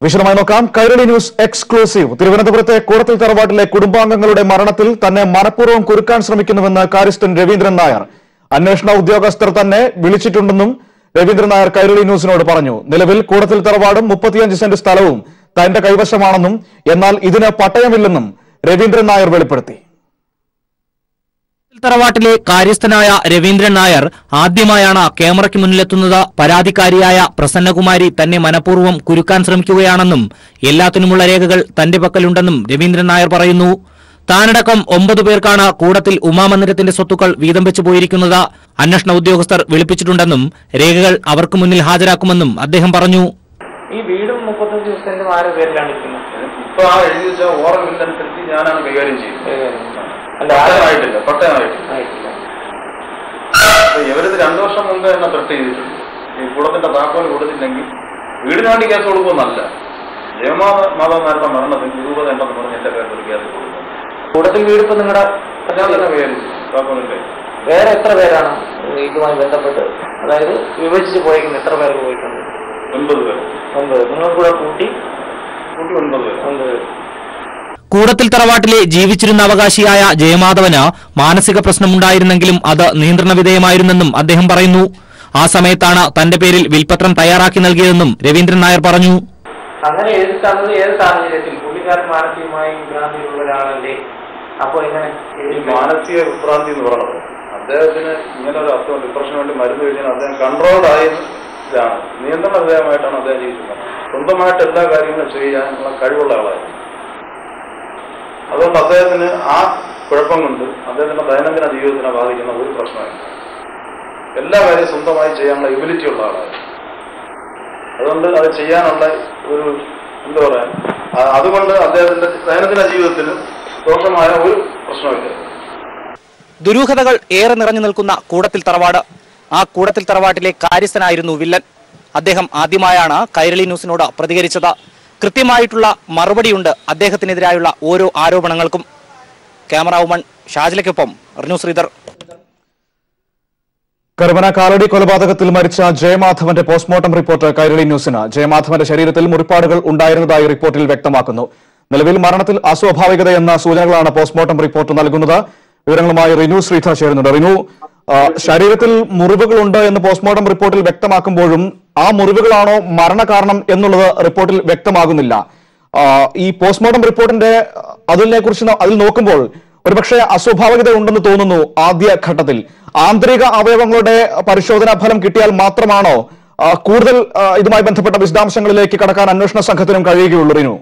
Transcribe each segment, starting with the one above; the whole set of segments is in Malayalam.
വിശദമായി നോക്കാം കൈരളി ന്യൂസ് എക്സ്ക്ലൂസീവ് തിരുവനന്തപുരത്തെ കൂടത്തിൽ തറവാട്ടിലെ കുടുംബാംഗങ്ങളുടെ മരണത്തിൽ തന്നെ മനഃപൂർവ്വം കുരുക്കാൻ ശ്രമിക്കുന്നുവെന്ന് കാര്യസ്ഥൻ രവീന്ദ്രൻ നായർ അന്വേഷണ ഉദ്യോഗസ്ഥർ തന്നെ വിളിച്ചിട്ടുണ്ടെന്നും രവീന്ദ്രൻ നായർ കൈരളി ന്യൂസിനോട് പറഞ്ഞു നിലവിൽ കൂടത്തിൽ തറവാടും മുപ്പത്തിയഞ്ച് സെന്റ് സ്ഥലവും തന്റെ കൈവശമാണെന്നും എന്നാൽ ഇതിന് പട്ടയമില്ലെന്നും രവീന്ദ്രൻ നായർ വെളിപ്പെടുത്തി തറവാട്ടിലെ കാര്യസ്ഥനായ രവീന്ദ്രൻ നായർ ആദ്യമായാണ് ക്യാമറയ്ക്ക് മുന്നിലെത്തുന്നത് പരാതിക്കാരിയായ പ്രസന്നകുമാരി തന്നെ മനഃപൂർവ്വം കുരുക്കാൻ ശ്രമിക്കുകയാണെന്നും എല്ലാത്തിനുമുള്ള രേഖകൾ തന്റെ പക്കലുണ്ടെന്നും രവീന്ദ്രൻ നായർ പറയുന്നു താനടക്കം ഒമ്പത് പേർക്കാണ് കൂടത്തിൽ ഉമാമന്ദിരത്തിന്റെ സ്വത്തുക്കൾ വീതം വെച്ചു പോയിരിക്കുന്നത് അന്വേഷണ ഉദ്യോഗസ്ഥർ വിളിപ്പിച്ചിട്ടുണ്ടെന്നും രേഖകൾ അവർക്ക് മുന്നിൽ ഹാജരാക്കുമെന്നും അദ്ദേഹം പറഞ്ഞു ഈ വീടും മുപ്പത്തഞ്ച് സെന്റും ആരുടെ പേരിലാണ് ഇരിക്കുന്നത് ഇപ്പൊ ആ എഴുതി വെച്ച ഓറൽ ബില്ലനുസരിച്ച് ഞാനാണ് കൈകാര്യം ചെയ്യുന്നത് അല്ല പട്ടയമായിട്ടില്ല പട്ടയമായിട്ടില്ല ആയിട്ടില്ല അപ്പൊ ഇവരിത് രണ്ടു വർഷം മുമ്പ് എന്നെ ത്രെട്ട് ചെയ്തിട്ടുണ്ട് ഈ കുളത്തിന്റെ താക്കോൽ കൊടുത്തില്ലെങ്കിൽ വീടിന് വേണ്ടി കേസ് കൊടുക്കുമെന്നല്ല ജയമാത മാതാമാരുടെ മരണത്തിൽ രൂപത ഉണ്ടെന്ന് പറഞ്ഞ് എന്റെ പേരിൽ ഒരു കേസ് കൊടുക്കുന്നു കൂടത്തിൽ വീട് ഇപ്പൊ നിങ്ങളുടെ ഞാൻ തന്നെ കൈകാര്യം ചെയ്യും താക്കോലിന്റെ വേറെ എത്ര പേരാണ് ഇതുമായി ബന്ധപ്പെട്ട് അതായത് വിഭജിച്ച് പോയിരിക്കുന്നത് എത്ര പേർക്ക് പോയിട്ടുണ്ട് ഒൻപത് പേർ ഒമ്പത് നിങ്ങൾ കൂടെ കൂട്ടി കൂട്ടി ഒൻപത് പേർ ഒമ്പത് പേര് കൂടത്തിൽ തറവാട്ടിലെ ജീവിച്ചിരുന്ന അവകാശിയായ ജയമാധവന് മാനസിക പ്രശ്നമുണ്ടായിരുന്നെങ്കിലും അത് നിയന്ത്രണ വിധേയമായിരുന്നെന്നും അദ്ദേഹം പറയുന്നു ആ സമയത്താണ് തന്റെ പേരിൽ വിൽപത്രം തയ്യാറാക്കി നൽകിയതെന്നും രവീന്ദ്രൻ നായർ പറഞ്ഞു അങ്ങനെ എഴുതി തന്നത് ഏത് സാഹചര്യത്തിൽ പുള്ളിക്കാരൻ മാനസികമായി വിഭ്രാന്തിയുള്ള ഒരാളല്ലേ അപ്പൊ എങ്ങനെ ഈ എഴുതി മാനസിക വിഭ്രാന്തി എന്ന് പറയുന്നത് അദ്ദേഹത്തിന് ഇങ്ങനെ ഒരു അസുഖം ഡിപ്രഷന് വേണ്ടി മരുന്ന് കഴിഞ്ഞാൽ അദ്ദേഹം കൺട്രോൾഡ് ആയി ഇതാണ് നിയന്ത്രണ വിധേയമായിട്ടാണ് അദ്ദേഹം ജീവിക്കുന്നത് സ്വന്തമായിട്ട് എല്ലാ കാര്യങ്ങളും ചെയ്യാനുള്ള കഴിവുള്ള ആളായിരുന്നു അതുകൊണ്ട് അദ്ദേഹത്തിന് ആ കുഴപ്പം കൊണ്ട് അദ്ദേഹത്തിന്റെ ദൈനംദിന ജീവിതത്തിനെ ബാധിക്കുന്ന ഒരു പ്രശ്നമില്ല എല്ലാ കാര്യവും സ്വന്തമായി ചെയ്യാനുള്ള എബിലിറ്റി ഉള്ള ആളായിരുന്നു അതുകൊണ്ട് അത് ചെയ്യാനുള്ള ഒരു എന്താ പറയാ ആ- അതുകൊണ്ട് അദ്ദേഹത്തിന്റെ ദൈനംദിന ജീവിതത്തിന് ദോഷമായ ഒരു പ്രശ്നമില്ല ദുരൂഹതകൾ ഏറെ നിറഞ്ഞു നിൽക്കുന്ന കൂടത്തിൽ തറവാട് ആ കൂടത്തിൽ തറവാട്ടിലെ കാര്യസ്ഥനായിരുന്നു വില്ലൻ അദ്ദേഹം ആദ്യമായാണ് കൈരളി ന്യൂസിനോട് പ്രതികരിച്ചത് കൃത്യമായിട്ടുള്ള മറുപടിയുണ്ട് അദ്ദേഹത്തിനെതിരായുള്ള ഓരോ ആരോപണങ്ങൾക്കും ക്യാമറ വുമൺ ഷാജിലയ്ക്കൊപ്പം റിനു ശ്രീധർ കരുമന കാലടി കൊലപാതകത്തിൽ മരിച്ച ജയമാധവന്റെ പോസ്റ്റ്മോർട്ടം റിപ്പോർട്ട് കൈരളി ന്യൂസിന് ജയമാധവന്റെ ശരീരത്തിൽ മുറിപ്പാടുകൾ ഉണ്ടായിരുന്നതായി റിപ്പോർട്ടിൽ വ്യക്തമാക്കുന്നു നിലവിൽ മരണത്തിൽ അസ്വാഭാവികതയെന്ന സൂചനകളാണ് പോസ്റ്റ്മോർട്ടം റിപ്പോർട്ട് നൽകുന്നത് വിവരങ്ങളുമായി റിനു ശ്രീധർ ചേരുന്നുണ്ട് റിനു ആ, ശരീരത്തിൽ മുറിവുകളുണ്ട് എന്ന് പോസ്റ്റ്മോർട്ടം റിപ്പോർട്ടിൽ വ്യക്തമാക്കുമ്പോഴും ആ മുറിവുകളാണോ മരണകാരണം എന്നുള്ളത് റിപ്പോർട്ടിൽ വ്യക്തമാകുന്നില്ല ആ, ഈ പോസ്റ്റ്മോർട്ടം റിപ്പോർട്ടിന്റെ അതിനെ കുറിച്ച് അതിൽ നോക്കുമ്പോൾ ഒരുപക്ഷെ അസ്വാഭാവികത ഉണ്ടെന്ന് തോന്നുന്നു ആദ്യ ഘട്ടത്തിൽ ആന്തരിക അവയവങ്ങളുടെ പരിശോധനാ ഫലം കിട്ടിയാൽ മാത്രമാണോ ആ, കൂടുതൽ ആ, ഇതുമായി ബന്ധപ്പെട്ട വിശദാംശങ്ങളിലേക്ക് കടക്കാൻ അന്വേഷണ സംഘത്തിനും കഴിയുകയുള്ളൂ റിനു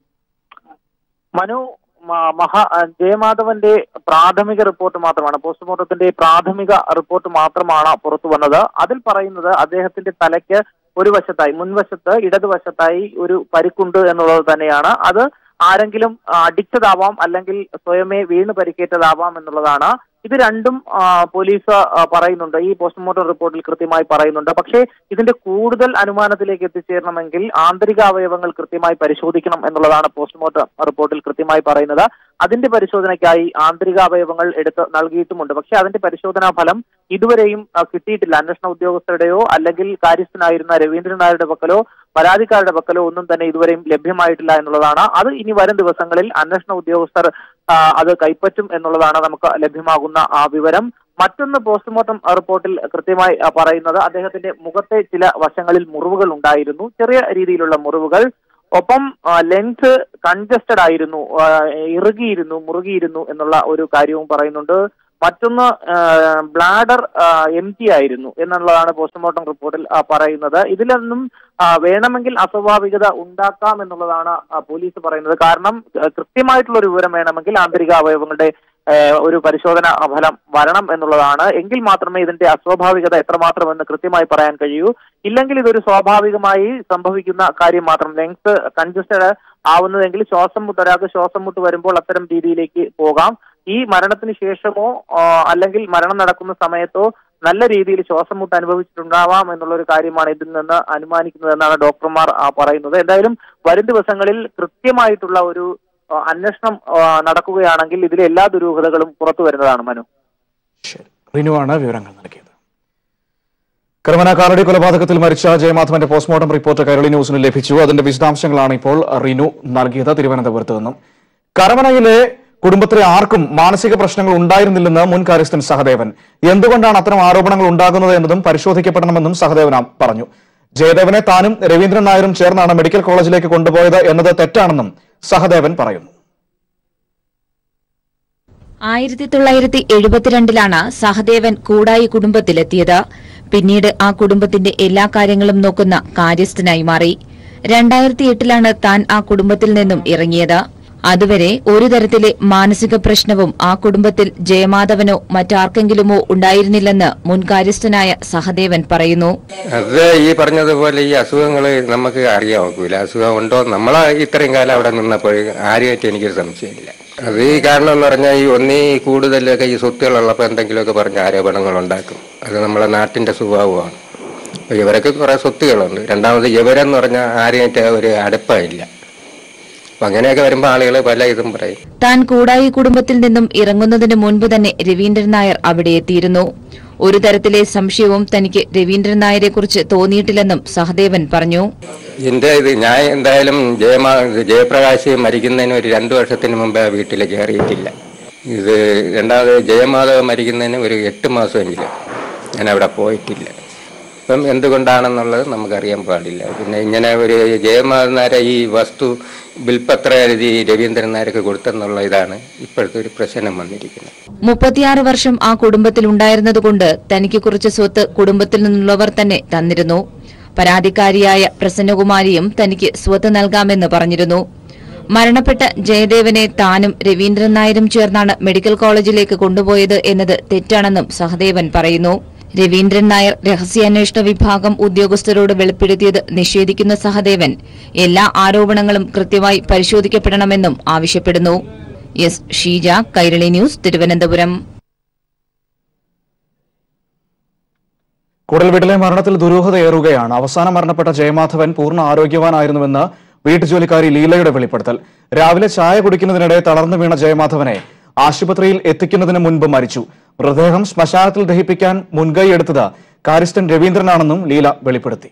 മനു മ- മഹാ ജയമാധവന്റെ പ്രാഥമിക റിപ്പോർട്ട് മാത്രമാണ് പോസ്റ്റ്മോർട്ടത്തിന്റെ പ്രാഥമിക റിപ്പോർട്ട് മാത്രമാണ് പുറത്തു വന്നത് അതിൽ പറയുന്നത് അദ്ദേഹത്തിന്റെ തലയ്ക്ക് ഒരു വശത്തായി മുൻവശത്ത് ഇടതുവശത്തായി ഒരു പരിക്കുണ്ട് എന്നുള്ളത് തന്നെയാണ് അത് ആരെങ്കിലും ആ, അടിച്ചതാവാം അല്ലെങ്കിൽ സ്വയമേ വീണ് പരിക്കേറ്റതാവാം എന്നുള്ളതാണ് ഇത് രണ്ടും ആ, പോലീസ് ആ, പറയുന്നുണ്ട് ഈ പോസ്റ്റ്മോർട്ടം റിപ്പോർട്ടിൽ കൃത്യമായി പറയുന്നുണ്ട് പക്ഷേ ഇതിന്റെ കൂടുതൽ അനുമാനത്തിലേക്ക് എത്തിച്ചേരണമെങ്കിൽ ആന്തരിക അവയവങ്ങൾ കൃത്യമായി പരിശോധിക്കണം എന്നുള്ളതാണ് പോസ്റ്റ്മോർട്ടം റിപ്പോർട്ടിൽ കൃത്യമായി പറയുന്നത് അതിന്റെ പരിശോധനയ്ക്കായി ആന്തരിക അവയവങ്ങൾ എടുത്ത് നൽകിയിട്ടുമുണ്ട് പക്ഷേ അതിന്റെ പരിശോധനാ ഫലം ഇതുവരെയും ആ, കിട്ടിയിട്ടില്ല അന്വേഷണ ഉദ്യോഗസ്ഥരുടെയോ അല്ലെങ്കിൽ കാര്യസ്ഥനായിരുന്ന രവീന്ദ്രൻ നായരുടെ പക്കലോ പരാതിക്കാരുടെ പക്കലോ ഒന്നും തന്നെ ഇതുവരെയും ലഭ്യമായിട്ടില്ല എന്നുള്ളതാണ് അത് ഇനി വരും ദിവസങ്ങളിൽ അന്വേഷണ ഉദ്യോഗസ്ഥർ ആ, അത് കൈപ്പറ്റും എന്നുള്ളതാണ് നമുക്ക് ലഭ്യമാകുന്ന ആ വിവരം മറ്റൊന്ന് പോസ്റ്റ്മോർട്ടം റിപ്പോർട്ടിൽ കൃത്യമായി ആ, പറയുന്നത് അദ്ദേഹത്തിന്റെ മുഖത്തെ ചില വശങ്ങളിൽ മുറിവുകൾ ഉണ്ടായിരുന്നു ചെറിയ രീതിയിലുള്ള മുറിവുകൾ ഒപ്പം ലെൻസ് കൺജസ്റ്റഡ് ആയിരുന്നു ആ, ഇറുകിയിരുന്നു മുറുകിയിരുന്നു എന്നുള്ള ഒരു കാര്യവും പറയുന്നുണ്ട് മറ്റൊന്ന് ബ്ലാഡർ എം ടി ആയിരുന്നു എന്നുള്ളതാണ് പോസ്റ്റ്മോർട്ടം റിപ്പോർട്ടിൽ ആ, പറയുന്നത് ഇതിലൊന്നും ആ, വേണമെങ്കിൽ അസ്വാഭാവികത ഉണ്ടാക്കാം എന്നുള്ളതാണ് ആ, പോലീസ് പറയുന്നത് കാരണം ആ, കൃത്യമായിട്ടുള്ള ഒരു വിവരം വേണമെങ്കിൽ ആന്തരിക അവയവങ്ങളുടെ ആ, ഒരു പരിശോധന ഫലം വരണം എന്നുള്ളതാണ് എങ്കിൽ മാത്രമേ ഇതിന്റെ അസ്വാഭാവികത എത്രമാത്രം എന്ന് കൃത്യമായി പറയാൻ കഴിയൂ ഇല്ലെങ്കിൽ ഇതൊരു സ്വാഭാവികമായി സംഭവിക്കുന്ന കാര്യം മാത്രം ലെങ്സ് കൺജസ്റ്റഡ് ആവുന്നതെങ്കിൽ ശ്വാസം മുട്ട് ഒരാൾക്ക് ശ്വാസം മുട്ട് വരുമ്പോൾ അത്തരം രീതിയിലേക്ക് പോകാം ഈ മരണത്തിന് ശേഷമോ ആ, അല്ലെങ്കിൽ മരണം നടക്കുന്ന സമയത്തോ നല്ല രീതിയിൽ ശ്വാസം മുട്ട് അനുഭവിച്ചിട്ടുണ്ടാവാം എന്നുള്ള ഒരു കാര്യമാണ് ഇതിൽ നിന്ന് അനുമാനിക്കുന്നത് എന്നാണ് ഡോക്ടർമാർ ആ, പറയുന്നത് എന്തായാലും വരും ദിവസങ്ങളിൽ കൃത്യമായിട്ടുള്ള ഒരു ആ, അന്വേഷണം ആ, നടക്കുകയാണെങ്കിൽ ഇതിലെ എല്ലാ ദുരൂഹതകളും പുറത്തു വരുന്നതാണ് മനു ശരി റിനുവാണ് വിവരങ്ങൾ നൽകിയത് കരമന കാലടി കൊലപാതകത്തിൽ മരിച്ച ജയമാധവന്റെ പോസ്റ്റ്മോർട്ടം റിപ്പോർട്ട് കൈരളി ന്യൂസിന് ലഭിച്ചു അതിന്റെ വിശദാംശങ്ങളാണ് ഇപ്പോൾ റിനു നൽകിയത് തിരുവനന്തപുരത്ത് നിന്നും കരമനയിലെ കുടുംബത്തിലെ ആർക്കും മാനസിക പ്രശ്നങ്ങൾ ഉണ്ടായിരുന്നില്ലെന്ന് മുൻ കാര്യസ്ഥൻ സഹദേവൻ എന്തുകൊണ്ടാണ് അത്തരം ആരോപണങ്ങൾ ഉണ്ടാകുന്നത് എന്നതും പരിശോധിക്കപ്പെടണമെന്നും സഹദേവൻ പറഞ്ഞു ജയദേവനെ താനും രവീന്ദ്രൻ നായരും ചേർന്നാണ് മെഡിക്കൽ കോളേജിലേക്ക് കൊണ്ടുപോയത് എന്നത് തെറ്റാണെന്നും സഹദേവൻ പറയുന്നു ആയിരത്തി തൊള്ളായിരത്തി എഴുപത്തിരണ്ടിലാണ് സഹദേവൻ കൂടായി കുടുംബത്തിലെത്തിയത് പിന്നീട് ആ കുടുംബത്തിന്റെ എല്ലാ കാര്യങ്ങളും നോക്കുന്ന കാര്യസ്ഥനായി മാറി രണ്ടായിരത്തി എട്ടിലാണ് താൻ ആ കുടുംബത്തിൽ നിന്നും ഇറങ്ങിയത് അതുവരെ ഒരു തരത്തിലെ മാനസിക പ്രശ്നവും ആ കുടുംബത്തിൽ ജയമാധവനോ മറ്റാർക്കെങ്കിലുമോ ഉണ്ടായിരുന്നില്ലെന്ന് മുൻ കാര്യസ്ഥനായ സഹദേവൻ പറയുന്നു അത് ഈ പറഞ്ഞതുപോലെ ഈ അസുഖങ്ങൾ നമുക്ക് അറിയാൻ ഒക്കില്ല അസുഖം ഉണ്ടോ നമ്മളെ ഇത്രയും കാലം അവിടെ നിന്നപ്പോൾ ആരുമായിട്ട് എനിക്കൊരു സംശയമില്ല അത് ഈ കാരണം എന്ന് പറഞ്ഞാൽ ഈ ഒന്നീ കൂടുതലൊക്കെ ഈ സ്വത്തുകളുള്ളപ്പോൾ എന്തെങ്കിലുമൊക്കെ പറഞ്ഞ ആരോപണങ്ങൾ ഉണ്ടാക്കും അത് നമ്മളെ നാട്ടിന്റെ സ്വഭാവമാണ് അപ്പൊ ഇവരൊക്കെ കുറെ സ്വത്തുകളുണ്ട് രണ്ടാമത് ഇവരെന്ന് പറഞ്ഞാൽ ആരുമായിട്ട് ഒരു അടുപ്പമില്ല അപ്പൊ അങ്ങനെയൊക്കെ വരുമ്പോൾ ആളുകൾ പല ഇതും പറയും താൻ കൂടായി കുടുംബത്തിൽ നിന്നും ഇറങ്ങുന്നതിന് മുൻപ് തന്നെ രവീന്ദ്രൻ നായർ അവിടെ എത്തിയിരുന്നു ഒരു തരത്തിലെ സംശയവും തനിക്ക് രവീന്ദ്രൻ നായരെക്കുറിച്ച് തോന്നിയിട്ടില്ലെന്നും സഹദേവൻ പറഞ്ഞു എന്റെ ഇത് ഞാൻ എന്തായാലും ജയമാ ജയപ്രകാശ് മരിക്കുന്നതിന് ഒരു രണ്ടു വർഷത്തിന് മുമ്പേ ആ വീട്ടിൽ കയറിയിട്ടില്ല ഇത് രണ്ടാമത് ജയമാധവ് മരിക്കുന്നതിന് ഒരു എട്ട് മാസമെങ്കിലും ഞാൻ അവിടെ പോയിട്ടില്ല അപ്പം എന്തുകൊണ്ടാണെന്നുള്ളത് നമുക്കറിയാൻ പാടില്ല പിന്നെ ഇങ്ങനെ ഒരു ജയമാധവൻ നായരെ ഈ വസ്തു വിൽപ്പത്ര എഴുതി രവീന്ദ്രൻ നായർക്ക് കൊടുത്തെന്നുള്ള ഇതാണ് ഇപ്പോഴത്തെ ഒരു പ്രശ്നം വന്നിരിക്കുന്നത് മുപ്പത്തിയാറ് വർഷം ആ കുടുംബത്തിൽ ഉണ്ടായിരുന്നതുകൊണ്ട് തനിക്ക് കുറച്ച് സ്വത്ത് കുടുംബത്തിൽ നിന്നുള്ളവർ തന്നെ തന്നിരുന്നു പരാതിക്കാരിയായ പ്രസന്നകുമാരിയും തനിക്ക് സ്വത്ത് നൽകാമെന്ന് പറഞ്ഞിരുന്നു മരണപ്പെട്ട ജയദേവനെ താനും രവീന്ദ്രൻ നായരും ചേർന്നാണ് മെഡിക്കൽ കോളേജിലേക്ക് കൊണ്ടുപോയത് എന്നത് തെറ്റാണെന്നും സഹദേവൻ പറയുന്നു രവീന്ദ്രൻ നായർ രഹസ്യാന്വേഷണ വിഭാഗം ഉദ്യോഗസ്ഥരോട് വെളിപ്പെടുത്തിയത് നിഷേധിക്കുന്ന സഹദേവൻ എല്ലാ ആരോപണങ്ങളും കൃത്യമായി പരിശോധിക്കപ്പെടണമെന്നും ആവശ്യപ്പെടുന്നു എസ് ഷീജ കൈരളി ന്യൂസ് തിരുവനന്തപുരം കൂടൽവീട്ടിലെ മരണത്തിൽ ദുരൂഹതയേറുകയാണ് അവസാനം മരണപ്പെട്ട ജയമാധവൻ പൂർണ്ണ ആരോഗ്യവാനായിരുന്നുവെന്ന് വീട്ടുജോലിക്കാരി ലീലയുടെ വെളിപ്പെടുത്തൽ രാവിലെ ചായ കുടിക്കുന്നതിനിടെ തളർന്നു വീണ ജയമാധവനെ ആശുപത്രിയിൽ എത്തിക്കുന്നതിന് മുൻപ് മരിച്ചു മൃതദേഹം ശ്മശാനത്തിൽ ദഹിപ്പിക്കാൻ മുൻകൈ എടുത്തത് കാര്യസ്ഥൻ രവീന്ദ്രനാണെന്നും ലീല വെളിപ്പെടുത്തി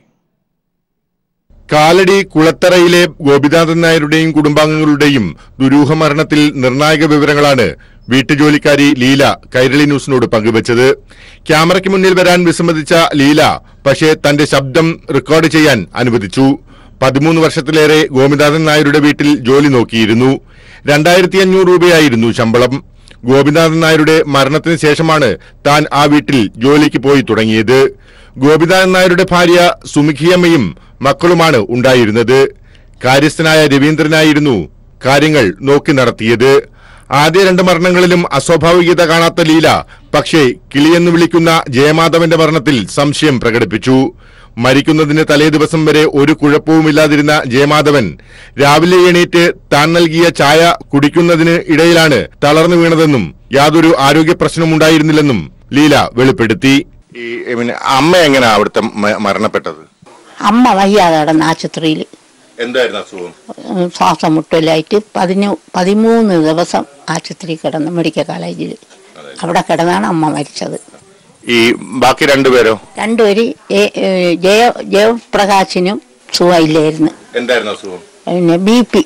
കാലടി കുളത്തറയിലെ ഗോപിനാഥൻ നായരുടെയും കുടുംബാംഗങ്ങളുടെയും ദുരൂഹ മരണത്തിൽ നിർണായക വിവരങ്ങളാണ് വീട്ടുജോലിക്കാരി ലീല കൈരളി ന്യൂസിനോട് പങ്കുവച്ചത് ക്യാമറയ്ക്ക് മുന്നിൽ വരാൻ വിസമ്മതിച്ച ലീല പക്ഷേ തന്റെ ശബ്ദം റെക്കോർഡ് ചെയ്യാൻ അനുവദിച്ചു പതിമൂന്ന് വർഷത്തിലേറെ ഗോപിനാഥൻ നായരുടെ വീട്ടിൽ ജോലി നോക്കിയിരുന്നു രണ്ടായിരത്തി അഞ്ഞൂറ് രൂപയായിരുന്നു ശമ്പളം ഗോപിനാഥൻ നായരുടെ മരണത്തിന് ശേഷമാണ് താൻ ആ വീട്ടിൽ ജോലിക്ക് പോയി തുടങ്ങിയത് ഗോപിനാഥൻ നായരുടെ ഭാര്യ സുമുഖിയമ്മയും മക്കളുമാണ് ഉണ്ടായിരുന്നത് കാര്യസ്ഥനായ രവീന്ദ്രനായിരുന്നു കാര്യങ്ങൾ നോക്കി നടത്തിയത് ആദ്യ രണ്ട് മരണങ്ങളിലും അസ്വാഭാവികത കാണാത്ത ലീല പക്ഷേ കിളിയെന്ന് വിളിക്കുന്ന ജയമാധവന്റെ മരണത്തിൽ സംശയം പ്രകടിപ്പിച്ചു മരിക്കുന്നതിന് തലേ ദിവസം വരെ ഒരു കുഴപ്പവുമില്ലാതിരുന്ന ജയമാധവൻ രാവിലെ എണീറ്റ് താൻ നൽകിയ ചായ കുടിക്കുന്നതിന് ഇടയിലാണ് തളർന്നു വീണതെന്നും യാതൊരു ആരോഗ്യ പ്രശ്നമുണ്ടായിരുന്നില്ലെന്നും ലീല വെളിപ്പെടുത്തി ഈ പിന്നെ അമ്മ എങ്ങനെയാ അവിടുത്തെ മ- മരണപ്പെട്ടത് അമ്മ വയ്യാതെ കിടന്ന് ആശുപത്രിയിൽ എന്തായിരുന്നു അസുഖം ശ്വാസം മുട്ടലായിട്ട് പതിനു പതിമൂന്ന് ദിവസം ആശുപത്രി കിടന്ന് മെഡിക്കൽ കോളേജിൽ അവിടെ കിടന്നാണ് അമ്മ മരിച്ചത് ഈ ബാക്കി രണ്ടുപേരോ രണ്ടുപേര് ഏ- ഏ, ജയ ജയപ്രകാശിനും സുഖമില്ലായിരുന്നു എന്തായിരുന്നു അസുഖം പിന്നെ ബി പി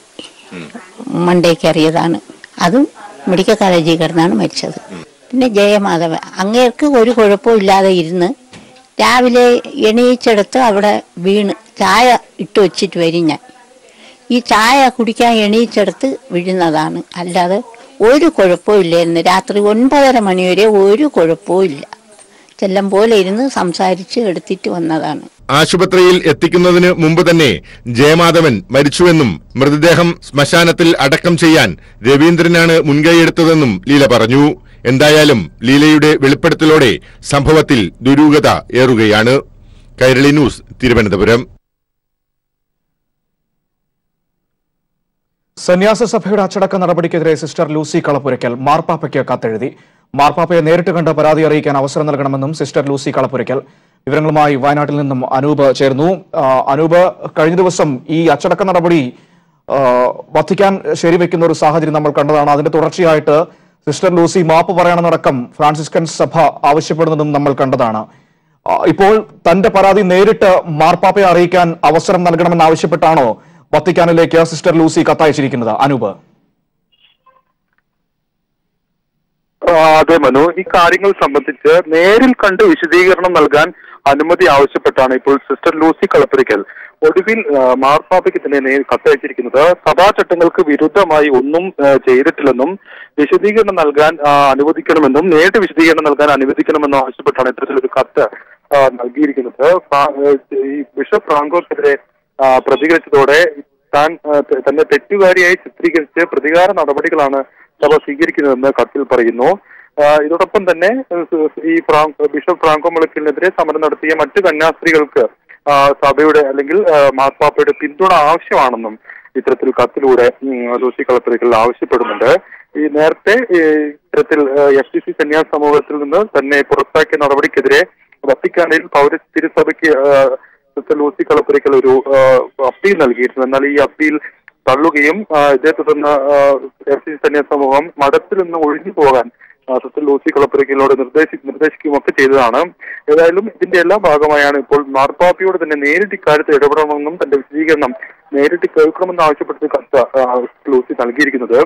മണ്ടേക്ക് അറിയതാണ് അതും മെഡിക്കൽ കോളേജിൽ കിടന്നാണ് മരിച്ചത് പിന്നെ ജയമാധവൻ അങ്ങേർക്ക് ഒരു കുഴപ്പവും ഇല്ലാതെ ഇരുന്ന് രാവിലെ എണീച്ചെടുത്ത് അവിടെ വീണ് ചായ ഇട്ട് വെച്ചിട്ട് വരും ഞാൻ ഈ ചായ കുടിക്കാൻ എണീച്ചെടുത്ത് വീഴുന്നതാണ് അല്ലാതെ ഒരു കുഴപ്പവും ഇല്ലായിരുന്നു രാത്രി ഒൻപതര മണി വരെ ഒരു കുഴപ്പവും ഇല്ല ചെല്ലം പോലെ ഇരുന്ന് സംസാരിച്ച് എടുത്തിട്ട് വന്നതാണ് ആശുപത്രിയിൽ എത്തിക്കുന്നതിന് മുമ്പ് തന്നെ ജയമാധവൻ മരിച്ചുവെന്നും മൃതദേഹം ശ്മശാനത്തിൽ അടക്കം ചെയ്യാൻ രവീന്ദ്രനാണ് മുൻകൈയെടുത്തതെന്നും ലീല പറഞ്ഞു എന്തായാലും ലീലയുടെ വെളിപ്പെടുത്തലോടെ സംഭവത്തിൽ ദുരൂഹത ഏറുകയാണ് കൈരളി ന്യൂസ് തിരുവനന്തപുരം സന്യാസ സഭയുടെ അച്ചടക്ക നടപടിക്കെതിരെ സിസ്റ്റർ ലൂസി കളപ്പുരയ്ക്കൽ മാർപ്പാപ്പയ്ക്ക് കത്തെഴുതി മാർപ്പാപ്പയെ നേരിട്ട് കണ്ട് പരാതി അറിയിക്കാൻ അവസരം നൽകണമെന്നും സിസ്റ്റർ ലൂസി കളപ്പുരയ്ക്കൽ വിവരങ്ങളുമായി വയനാട്ടിൽ നിന്നും അനൂപ് ചേർന്നു ആ, അനൂപ് കഴിഞ്ഞ ദിവസം ഈ അച്ചടക്ക നടപടി ആ, വത്തിക്കാൻ ശരിവെക്കുന്ന ഒരു സാഹചര്യം നമ്മൾ കണ്ടതാണ് അതിന്റെ തുടർച്ചയായിട്ട് സിസ്റ്റർ ലൂസി മാപ്പ് പറയണമെന്നടക്കം ഫ്രാൻസിസ്കൻ സഭ ആവശ്യപ്പെടുന്നതും നമ്മൾ കണ്ടതാണ് ആ, ഇപ്പോൾ തന്റെ പരാതി നേരിട്ട് മാർപ്പാപ്പയെ അറിയിക്കാൻ അവസരം നൽകണമെന്നാവശ്യപ്പെട്ടാണോ വത്തിക്കാനിലേക്ക് സിസ്റ്റർ ലൂസി കത്തയച്ചിരിക്കുന്നത് അനൂപ് ആ, അതെ മനു ഈ കാര്യങ്ങൾ സംബന്ധിച്ച് നേരിൽ കണ്ട് വിശദീകരണം നൽകാൻ അനുമതി ആവശ്യപ്പെട്ടാണ് ഇപ്പോൾ സിസ്റ്റർ ലൂസി കളപ്പുരയ്ക്കൽ ഒടുവിൽ ആ, മാർപ്പാപ്പയ്ക്ക് തന്നെ നേ- കത്തയച്ചിരിക്കുന്നത് സഭാചട്ടങ്ങൾക്ക് വിരുദ്ധമായി ഒന്നും ആ, ചെയ്തിട്ടില്ലെന്നും വിശദീകരണം നൽകാൻ ആ, അനുവദിക്കണമെന്നും നേരിട്ട് വിശദീകരണം നൽകാൻ അനുവദിക്കണമെന്നും ആവശ്യപ്പെട്ടാണ് ഇത്തരത്തിലൊരു കത്ത് ആ, നൽകിയിരിക്കുന്നത് ഫ്രാ- ആ, ഈ ബിഷപ്പ് ഫ്രാങ്കോക്കെതിരെ ആ, പ്രതികരിച്ചതോടെ താൻ ആ, ത- തന്നെ തെറ്റുകാരിയായി ചിത്രീകരിച്ച് പ്രതികാര നടപടികളാണ് സഭ സ്വീകരിക്കുന്നതെന്ന് കത്തിൽ പറയുന്നു ആ, ഇതോടൊപ്പം തന്നെ ഏഹ്, ഈ ഫ്രാങ്ക് ബിഷപ്പ് ഫ്രാങ്കോ മുളയ്ക്കലിനെതിരെ സമരം നടത്തിയ മറ്റു കന്യാസ്ത്രീകൾക്ക് ആ, സഭയുടെ അല്ലെങ്കിൽ ആ, മാർപ്പാപ്പയുടെ പിന്തുണ ആവശ്യമാണെന്നും ഇത്തരത്തിൽ കത്തിലൂടെ ഉം, ലൂസി കളപ്പുരയ്ക്കൽ ആവശ്യപ്പെടുന്നുണ്ട് ഈ നേരത്തെ ഈ ഇത്തരത്തിൽ എഫ് സി സി സന്യാസ സമൂഹത്തിൽ നിന്ന് തന്നെ പുറത്താക്കിയ നടപടിക്കെതിരെ വത്തിക്കാനിൽ പൗര തിരുസഭയ്ക്ക് ആ, സിസ്റ്റർ ലൂസി കളപ്പുരയ്ക്കൽ ഒരു ആ, അപ്പീൽ നൽകിയിരുന്നു എന്നാൽ ഈ അപ്പീൽ തള്ളുകയും ആ, ഇതേ തുടർന്ന് എഫ് സി സന്യാസ സമൂഹം മഠത്തിൽ നിന്ന് ഒഴിഞ്ഞു പോകാൻ ആ, സിസ്റ്റർ ലൂസി കളപ്പുരയ്ക്കലോട് നിർദ്ദേശി നിർദ്ദേശിക്കുകയും ഒക്കെ ചെയ്തതാണ് ഏതായാലും ഇതിന്റെ എല്ലാ ഭാഗമായാണ് ഇപ്പോൾ മാർപ്പാപ്പയോട് തന്നെ നേരിട്ട് ഇക്കാര്യത്തിൽ ഇടപെടണമെന്നും തന്റെ വിശദീകരണം നേരിട്ട് കേൾക്കണമെന്ന് ആവശ്യപ്പെട്ട് കത്ത് ആ, ലൂസി നൽകിയിരിക്കുന്നത്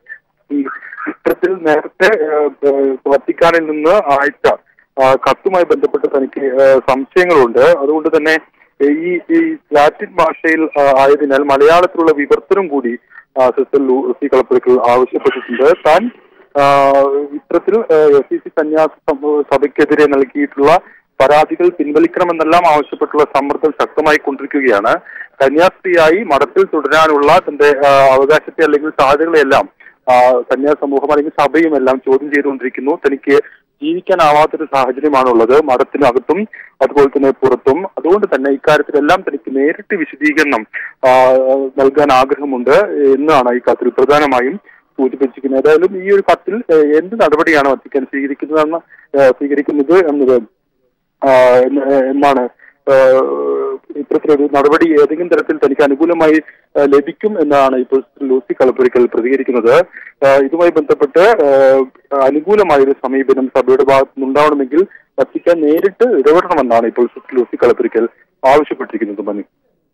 ഈ ഇത്തരത്തിൽ നേരത്തെ ആ, ആ, വത്തിക്കാനിൽ നിന്ന് അയച്ച ആ, കത്തുമായി ബന്ധപ്പെട്ട് തനിക്ക് ആ, സംശയങ്ങളുണ്ട് അതുകൊണ്ട് തന്നെ ഈ ഈ ലാറ്റിൻ ഭാഷയിൽ ആ, ആയതിനാൽ മലയാളത്തിലുള്ള വിവർത്തനം കൂടി ആ, സിസ്റ്റർ ലൂസി കളപ്പുരയ്ക്കൽ ആവശ്യപ്പെട്ടിട്ടുണ്ട് താൻ ആ, ഇത്തരത്തിൽ എസ് സി സി സന്യാസ സമൂ- സഭയ്ക്കെതിരെ നൽകിയിട്ടുള്ള പരാതികൾ പിൻവലിക്കണമെന്നെല്ലാം ആവശ്യപ്പെട്ടുള്ള സമ്മർദ്ദം ശക്തമായി കൊണ്ടിരിക്കുകയാണ് കന്യാസ്ത്രീയായി മഠത്തിൽ തുടരാനുള്ള തന്റെ ആ, അവകാശത്തെ അല്ലെങ്കിൽ സാധ്യതകളെല്ലാം ആ, സന്യാസ സമൂഹം അല്ലെങ്കിൽ സഭയും എല്ലാം ചോദ്യം ചെയ്തുകൊണ്ടിരിക്കുന്നു തനിക്ക് ജീവിക്കാനാവാത്തൊരു സാഹചര്യമാണുള്ളത് മഠത്തിനകത്തും അതുപോലെ തന്നെ പുറത്തും അതുകൊണ്ട് തന്നെ ഇക്കാര്യത്തിലെല്ലാം തനിക്ക് നേരിട്ട് വിശദീകരണം ആ, നൽകാൻ ആഗ്രഹമുണ്ട് എന്നാണ് ഈ കത്തിൽ പ്രധാനമായും സൂചിപ്പിച്ചിരിക്കുന്നത് ഏതായാലും ഈ ഒരു കത്തിൽ ഏഹ്, എന്ത് നടപടിയാണ് വത്തിക്കാൻ സ്വീകരിക്കുന്നതെന്ന് ഏഹ്, സ്വീകരിക്കുന്നത് എന്നത് ആ, എന്ന് എന്നാണ് ഏഹ്, ഇത്തരത്തിലൊരു നടപടി ഏതെങ്കിലും തരത്തിൽ തനിക്ക് അനുകൂലമായി ഏഹ്, ലഭിക്കും എന്നാണ് ഇപ്പോൾ ലൂസി കളപ്പുരയ്ക്കൽ പ്രതികരിക്കുന്നത് ഏഹ്, ഇതുമായി ബന്ധപ്പെട്ട് ഏഹ്, അനുകൂലമായ ഒരു സമീപനം സഭയുടെ ഭാഗത്തു നിന്നുണ്ടാവണമെങ്കിൽ വത്തിക്കാൻ നേരിട്ട് ഇടപെടണമെന്നാണ് ഇപ്പോൾ ലൂസി കളപ്പുരയ്ക്കൽ ആവശ്യപ്പെട്ടിരിക്കുന്നത് മനു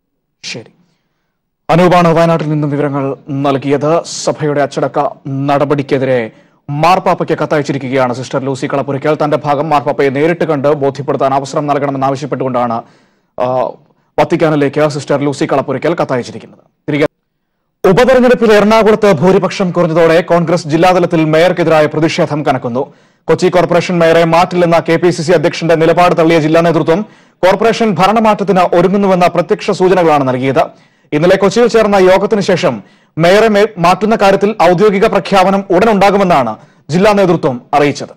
ശരി അനൂപാണ് വയനാട്ടിൽ നിന്നും വിവരങ്ങൾ നൽകിയത് സഭയുടെ അച്ചടക്ക നടപടിക്കെതിരെ മാർപ്പാപ്പയ്ക്ക് കത്തയച്ചിരിക്കുകയാണ് സിസ്റ്റർ ലൂസി കളപ്പുരയ്ക്കൽ തന്റെ ഭാഗം മാർപ്പാപ്പയെ നേരിട്ട് കണ്ട് ബോധ്യപ്പെടുത്താൻ അവസരം നൽകണമെന്ന് ആവശ്യപ്പെട്ടുകൊണ്ടാണ് ആ, വത്തിക്കാനിലേക്ക് സിസ്റ്റർ ലൂസി കളപ്പുരയ്ക്കൽ കത്തയച്ചിരിക്കുന്നത് തിരികെ ഉപതെരഞ്ഞെടുപ്പിൽ എറണാകുളത്ത് ഭൂരിപക്ഷം കുറഞ്ഞതോടെ കോൺഗ്രസ് ജില്ലാതലത്തിൽ മേയർക്കെതിരായ പ്രതിഷേധം കനക്കുന്നു കൊച്ചി കോർപ്പറേഷൻ മേയറെ മാറ്റില്ലെന്ന കെ പി സി സി അധ്യക്ഷന്റെ നിലപാട് തള്ളിയ ജില്ലാ നേതൃത്വം കോർപ്പറേഷൻ ഭരണമാറ്റത്തിന് ഒരുങ്ങുന്നുവെന്ന പ്രത്യക്ഷ സൂചനകളാണ് നൽകിയത് ഇന്നലെ കൊച്ചിയിൽ ചേർന്ന യോഗത്തിന് ശേഷം മേയറെ മേ- മാറ്റുന്ന കാര്യത്തിൽ ഔദ്യോഗിക പ്രഖ്യാപനം ഉടൻ ഉണ്ടാകുമെന്നാണ് ജില്ലാ നേതൃത്വം അറിയിച്ചത്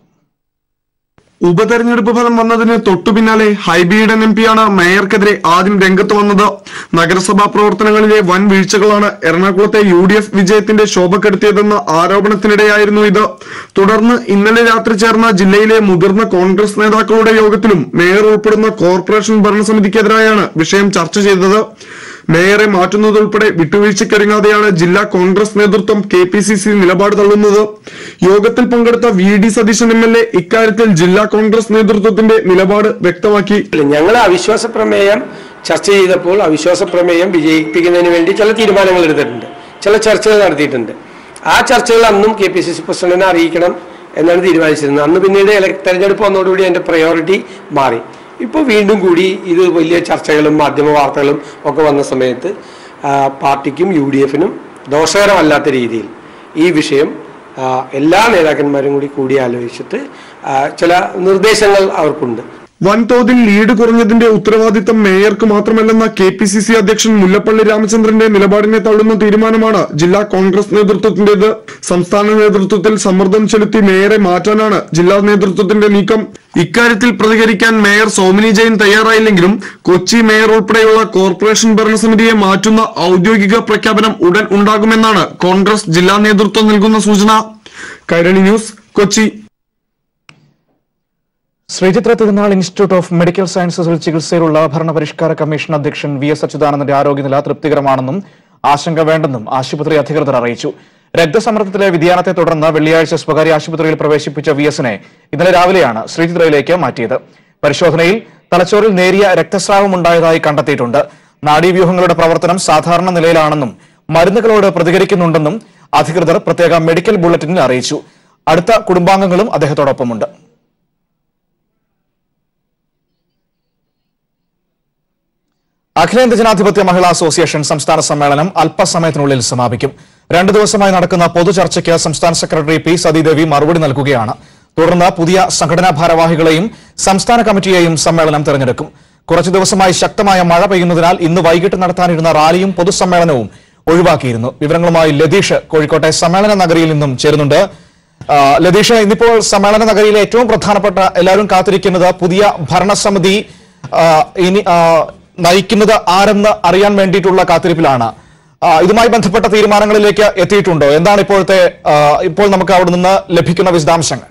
ഉപതെരഞ്ഞെടുപ്പ് ഫലം വന്നതിന് തൊട്ടു പിന്നാലെ ഹൈബിയുടെ എം പിയാണ് മേയർക്കെതിരെ ആദ്യം രംഗത്ത് വന്നത് നഗരസഭാ പ്രവർത്തനങ്ങളിലെ വൻ വീഴ്ചകളാണ് എറണാകുളത്തെ യു ഡി എഫ് വിജയത്തിന്റെ ശോഭ കെടുത്തിയതെന്ന ആരോപണത്തിനിടെയായിരുന്നു ഇത് തുടർന്ന് ഇന്നലെ രാത്രി ചേർന്ന ജില്ലയിലെ മുതിർന്ന കോൺഗ്രസ് നേതാക്കളുടെ യോഗത്തിലും മേയർ ഉൾപ്പെടുന്ന കോർപ്പറേഷൻ ഭരണസമിതിക്കെതിരായാണ് വിഷയം ചർച്ച ചെയ്തത് മേയറെ മാറ്റുന്നതുൾപ്പെടെ വിട്ടുവീഴ്ചയ്ക്കൊരുങ്ങാതെയാണ് ജില്ലാ കോൺഗ്രസ് നേതൃത്വം കെ പി സി സി നിലപാട് തള്ളുന്നത് യോഗത്തിൽ പങ്കെടുത്ത V D Satheesan M L A ഇക്കാര്യത്തിൽ ജില്ലാ കോൺഗ്രസ് നേതൃത്വത്തിന്റെ നിലപാട് വ്യക്തമാക്കി ഞങ്ങൾ അവിശ്വാസ പ്രമേയം ചർച്ച ചെയ്തപ്പോൾ അവിശ്വാസ പ്രമേയം വിജയിപ്പിക്കുന്നതിന് വേണ്ടി ചില തീരുമാനങ്ങൾ എടുത്തിട്ടുണ്ട് ചില ചർച്ചകൾ നടത്തിയിട്ടുണ്ട് ആ ചർച്ചകൾ അന്നും കെ പി സി സി പ്രസിഡന്റിനെ അറിയിക്കണം എന്നാണ് തീരുമാനിച്ചിരുന്നത് അന്ന് പിന്നീട് ഇലക്ട് തെരഞ്ഞെടുപ്പ് വന്നതോടുകൂടി അതിന്റെ പ്രയോറിറ്റി മാറി ഇപ്പോൾ വീണ്ടും കൂടി ഇത് വലിയ ചർച്ചകളും മാധ്യമ വാർത്തകളും ഒക്കെ വന്ന സമയത്ത് ആ, പാർട്ടിക്കും യു ഡി എഫിനും ദോഷകരമല്ലാത്ത രീതിയിൽ ഈ വിഷയം ആ, എല്ലാ നേതാക്കന്മാരും കൂടി കൂടിയാലോചിച്ചിട്ട് ആ, ചില നിർദ്ദേശങ്ങൾ അവർക്കുണ്ട് വൻതോതിൽ ലീഡ് കുറഞ്ഞതിന്റെ ഉത്തരവാദിത്തം മേയർക്ക് മാത്രമല്ലെന്ന കെ പി സി സി അധ്യക്ഷൻ മുല്ലപ്പള്ളി രാമചന്ദ്രന്റെ നിലപാടിനെ തള്ളുന്ന തീരുമാനമാണ് ജില്ലാ കോൺഗ്രസ് നേതൃത്വത്തിന്റേത് സംസ്ഥാന നേതൃത്വത്തിൽ സമ്മർദ്ദം ചെലുത്തി മേയറെ മാറ്റാനാണ് ജില്ലാ നേതൃത്വത്തിന്റെ നീക്കം ഇക്കാര്യത്തിൽ പ്രതികരിക്കാൻ മേയർ സോമിനി ജെയിൻ തയ്യാറായില്ലെങ്കിലും കൊച്ചി മേയർ ഉൾപ്പെടെയുള്ള കോർപ്പറേഷൻ ഭരണസമിതിയെ മാറ്റുന്ന ഔദ്യോഗിക പ്രഖ്യാപനം ഉടൻ ഉണ്ടാകുമെന്നാണ് കോൺഗ്രസ് ജില്ലാ നേതൃത്വം നൽകുന്ന സൂചന കൈരളി ന്യൂസ് കൊച്ചി ശ്രീചിത്ര തിരുനാൾ ഇൻസ്റ്റിറ്റ്യൂട്ട് ഓഫ് മെഡിക്കൽ സയൻസസിൽ ചികിത്സയിലുള്ള ഭരണപരിഷ്കാര കമ്മീഷൻ അധ്യക്ഷൻ വി എസ് അച്യുതാനന്ദന്റെ ആരോഗ്യനില തൃപ്തികരമാണെന്നും ആശങ്ക വേണ്ടെന്നും ആശുപത്രി അധികൃതർ അറിയിച്ചു രക്തസമ്മർദ്ദത്തിലെ വ്യതിയാനത്തെ തുടർന്ന് വെള്ളിയാഴ്ച സ്വകാര്യ ആശുപത്രിയിൽ പ്രവേശിപ്പിച്ച വി എസിനെ ഇന്നലെ രാവിലെയാണ് ശ്രീചിത്രയിലേക്ക് മാറ്റിയത് പരിശോധനയിൽ തലച്ചോറിൽ നേരിയ രക്തസ്രാവം ഉണ്ടായതായി കണ്ടെത്തിയിട്ടുണ്ട് നാഡീവ്യൂഹങ്ങളുടെ പ്രവർത്തനം സാധാരണ നിലയിലാണെന്നും മരുന്നുകളോട് പ്രതികരിക്കുന്നുണ്ടെന്നും അധികൃതർ പ്രത്യേക മെഡിക്കൽ ബുള്ളറ്റിനിൽ അറിയിച്ചു അടുത്ത കുടുംബാംഗങ്ങളും അദ്ദേഹത്തോടൊപ്പമുണ്ട് അഖിലേന്ത്യാ ജനാധിപത്യ മഹിളാ അസോസിയേഷൻ സംസ്ഥാന സമ്മേളനം അല്പസമയത്തിനുള്ളിൽ സമാപിക്കും രണ്ടു ദിവസമായി നടക്കുന്ന പൊതുചർച്ചയ്ക്ക് സംസ്ഥാന സെക്രട്ടറി പി സതീദേവി മറുപടി നൽകുകയാണ് തുടർന്ന് പുതിയ സംഘടനാ ഭാരവാഹികളെയും സംസ്ഥാന കമ്മിറ്റിയെയും സമ്മേളനം തെരഞ്ഞെടുക്കും കുറച്ചു ദിവസമായി ശക്തമായ മഴ പെയ്യുന്നതിനാൽ ഇന്ന് വൈകിട്ട് നടത്താനിരുന്ന റാലിയും പൊതുസമ്മേളനവും ഒഴിവാക്കിയിരുന്നു വിവരങ്ങളുമായി ലതീഷ് കോഴിക്കോട്ടെ സമ്മേളന നഗരിയിൽ നിന്നും ചേരുന്നുണ്ട് ആ, ലതീഷ് ഇന്നിപ്പോൾ സമ്മേളന നഗരിയിലെ ഏറ്റവും പ്രധാനപ്പെട്ട എല്ലാവരും കാത്തിരിക്കുന്നത് പുതിയ ഭരണസമിതി ആ, ഇനി ആ, നയിക്കുന്നത് ആരെന്ന് അറിയാൻ വേണ്ടിയിട്ടുള്ള കാത്തിരിപ്പിലാണ് ആ, ഇതുമായി ബന്ധപ്പെട്ട തീരുമാനങ്ങളിലേക്ക് എത്തിയിട്ടുണ്ടോ എന്താണ് ഇപ്പോഴത്തെ ആ, ഇപ്പോൾ നമുക്ക് അവിടെ നിന്ന് ലഭിക്കുന്ന വിശദാംശങ്ങൾ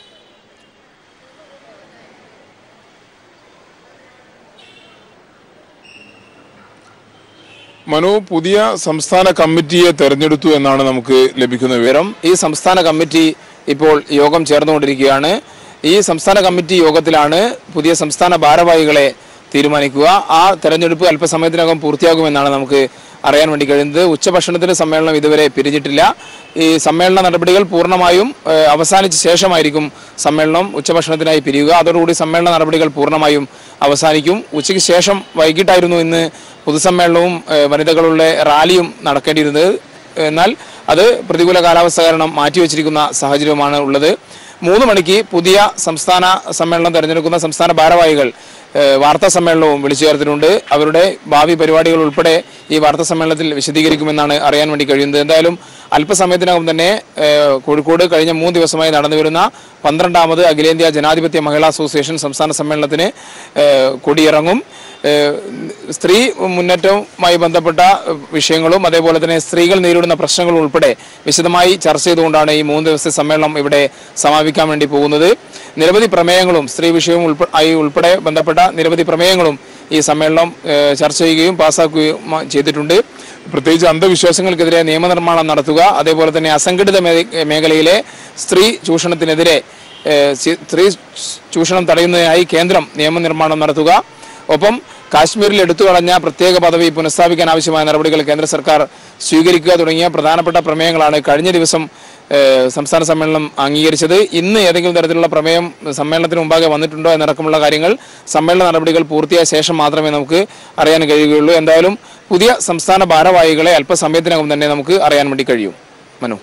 മനു പുതിയ സംസ്ഥാന കമ്മിറ്റിയെ തെരഞ്ഞെടുത്തു എന്നാണ് നമുക്ക് ലഭിക്കുന്ന വിവരം ഈ സംസ്ഥാന കമ്മിറ്റി ഇപ്പോൾ യോഗം ചേർന്നുകൊണ്ടിരിക്കുകയാണ് ഈ സംസ്ഥാന കമ്മിറ്റി യോഗത്തിലാണ് പുതിയ സംസ്ഥാന ഭാരവാഹികളെ തീരുമാനിക്കുക ആ തെരഞ്ഞെടുപ്പ് അല്പസമയത്തിനകം പൂർത്തിയാകുമെന്നാണ് നമുക്ക് അറിയാൻ വേണ്ടി കഴിയുന്നത് ഉച്ചഭക്ഷണത്തിന് സമ്മേളനം ഇതുവരെ പിരിഞ്ഞിട്ടില്ല ഈ സമ്മേളന നടപടികൾ പൂർണ്ണമായും ഏഹ്, അവസാനിച്ച ശേഷമായിരിക്കും സമ്മേളനം ഉച്ചഭക്ഷണത്തിനായി പിരിയുക അതോടുകൂടി സമ്മേളന നടപടികൾ പൂർണ്ണമായും അവസാനിക്കും ഉച്ചയ്ക്ക് ശേഷം വൈകിട്ടായിരുന്നു ഇന്ന് പൊതുസമ്മേളനവും ഏഹ്, വനിതകളുടെ റാലിയും നടക്കേണ്ടിയിരുന്നത് എന്നാൽ അത് പ്രതികൂല കാലാവസ്ഥ കാരണം മാറ്റിവെച്ചിരിക്കുന്ന സാഹചര്യമാണ് ഉള്ളത് മൂന്ന് മണിക്ക് പുതിയ സംസ്ഥാന സമ്മേളനം തെരഞ്ഞെടുക്കുന്ന സംസ്ഥാന ഭാരവാഹികൾ ഏഹ്, വാർത്താ സമ്മേളനവും വിളിച്ചു ചേർത്തിട്ടുണ്ട് അവരുടെ ഭാവി പരിപാടികൾ ഉൾപ്പെടെ ഈ വാർത്താ സമ്മേളനത്തിൽ വിശദീകരിക്കുമെന്നാണ് അറിയാൻ വേണ്ടി കഴിയുന്നത് എന്തായാലും അല്പസമയത്തിനകം തന്നെ ഏഹ്, കോഴിക്കോട് കഴിഞ്ഞ മൂന്ന് ദിവസമായി നടന്നു വരുന്ന പന്ത്രണ്ടാമത് അഖിലേന്ത്യാ ജനാധിപത്യ മഹിളാ അസോസിയേഷൻ സംസ്ഥാന സമ്മേളനത്തിന് ഏഹ്, കൊടിയിറങ്ങും ഏഹ്, സ്ത്രീ മുന്നേറ്റവുമായി ബന്ധപ്പെട്ട വിഷയങ്ങളും അതേപോലെ തന്നെ സ്ത്രീകൾ നേരിടുന്ന പ്രശ്നങ്ങളും ഉൾപ്പെടെ വിശദമായി ചർച്ച ചെയ്തുകൊണ്ടാണ് ഈ മൂന്ന് ദിവസത്തെ സമ്മേളനം ഇവിടെ സമാപിക്കാൻ വേണ്ടി പോകുന്നത് നിരവധി പ്രമേയങ്ങളും സ്ത്രീ വിഷയവും ഉൾപ്പെ- ആയി ഉൾപ്പെടെ ബന്ധപ്പെട്ട നിരവധി പ്രമേയങ്ങളും ഈ സമ്മേളനം ഏഹ്, ചർച്ച ചെയ്യുകയും പാസ്സാക്കുകയും ചെയ്തിട്ടുണ്ട് പ്രത്യേകിച്ച് അന്ധവിശ്വാസങ്ങൾക്കെതിരെ നിയമനിർമ്മാണം നടത്തുക അതേപോലെ തന്നെ അസംഘടിത മേ- മേഖലയിലെ സ്ത്രീ ചൂഷണത്തിനെതിരെ ഏഹ്, സി- സ്ത്രീ ചൂഷണം തടയുന്നതിനായി കേന്ദ്രം നിയമനിർമ്മാണം നടത്തുക ഒപ്പം കാശ്മീരിൽ എടുത്തു കളഞ്ഞ പ്രത്യേക പദവി പുനഃസ്ഥാപിക്കാൻ ആവശ്യമായ നടപടികൾ കേന്ദ്ര സർക്കാർ സ്വീകരിക്കുക തുടങ്ങിയ പ്രധാനപ്പെട്ട പ്രമേയങ്ങളാണ് കഴിഞ്ഞ ദിവസം ഏഹ്, സംസ്ഥാന സമ്മേളനം അംഗീകരിച്ചത് ഇന്ന് ഏതെങ്കിലും തരത്തിലുള്ള പ്രമേയം സമ്മേളനത്തിന് മുമ്പാകെ വന്നിട്ടുണ്ടോ എന്നടക്കമുള്ള കാര്യങ്ങൾ സമ്മേളന നടപടികൾ പൂർത്തിയായ ശേഷം മാത്രമേ നമുക്ക് അറിയാൻ കഴിയുകയുള്ളൂ എന്തായാലും പുതിയ സംസ്ഥാന ഭാരവാഹികളെ അല്പസമയത്തിനകം തന്നെ നമുക്ക് അറിയാൻ വേണ്ടി കഴിയും മനു